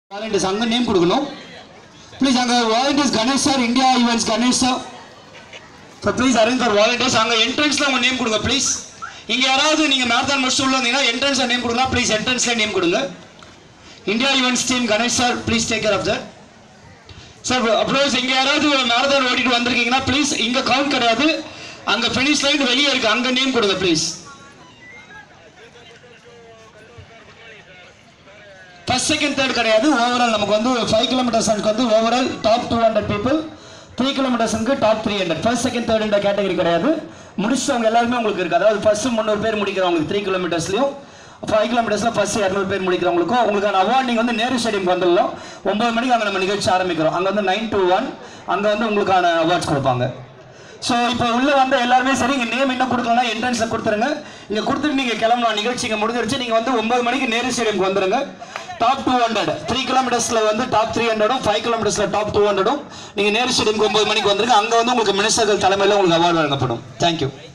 volunteers அங்கே name கொடுக்கணும் please அங்கே volunteers Ganesh sir India events Ganesh sir so please arrange for volunteers அங்கே என்ட்ரன்ஸில் உங்கள் நேம் கொடுங்க ப்ளீஸ் இங்கே யாராவது நீங்கள் மேரத்தான் முடிச்சுட்டு உள்ள வந்தீங்கன்னா என்ட்ரன்ஸில் நேம் கொடுங்க ப்ளீஸ் என்ட்ரன்ஸில் நேம் கொடுங்க India events team Ganesh sir please take care of that sir அப்ரோஸ் இங்கே யாராவது மேரத்தான் ஓடிட்டு வந்திருக்கீங்கன்னா ப்ளீஸ் இங்கே கவுண்ட் கிடையாது அங்கே ஃபினிஷ் லைன் வெளியே இருக்குது அங்கே நேம் கொடுங்க ப்ளீஸ் ஃபர்ஸ்ட் செகண்ட் தேர்ட் கிடையாது ஓவரால் நமக்கு வந்து ஃபைவ் கிலோமீட்டர்ஸ்க்கு வந்து overall top two hundred people three கிலோமீட்டர்ஸ்க்கு top three hundred first second third இந்த கேட்டகரி கிடையாது முடிச்சவங்க எல்லாருமே உங்களுக்கு இருக்குது அதாவது ஃபர்ஸ்ட் முந்நூறு பேர் முடிக்கிறவங்களுக்கு த்ரீ கிலோமீட்டர்ஸ்லையும் ஃபைவ் கிலோமீட்டர்ஸில் ஃபர்ஸ்ட் இரநூறு பேர் முடிக்கிறவங்களுக்கும் உங்களுக்கான அவார்ட் நீங்கள் வந்து நேரு ஸ்டேடியம் வந்துடலாம் ஒன்பது மணிக்கு அங்கே நம்ம நிகழ்ச்சி ஆரம்பிக்கிறோம் அங்கே வந்து நைன் டு ஒன் அங்கே வந்து உங்களுக்கான அவார்ட்ஸ் கொடுப்பாங்க ஸோ இப்போ உள்ள வந்த எல்லாருமே சரி இங்கே நேம் இன்னும் கொடுக்கலன்னா என்ட்ரன்ஸில் கொடுத்துருங்க இங்கே கொடுத்துட்டு நீங்கள் கிளம்பலாம் நிகழ்ச்சி இங்கே முடிஞ்சிருச்சு நீங்கள் வந்து ஒன்பது மணிக்கு நேரு ஸ்டேடியம்க்கு வந்துருங்க டாப் டூ ஹண்ட்ரட் த்ரீ கிலோமீட்டர்ஸில் வந்து டாப் த்ரீ ஹண்ட்ரடும் ஃபைவ் கிலோமீட்டர்ஸில் டாப் டூ ஹண்ட்ரடும் நீங்கள் நேரு ஸ்டேடியம்க்கு ஒன்பது மணிக்கு வந்துருங்க அங்கே வந்து உங்களுக்கு மினிஸ்டர்கள் தலைமையில் உங்களுக்கு அவார்டு வழங்கப்படும் தேங்க்யூ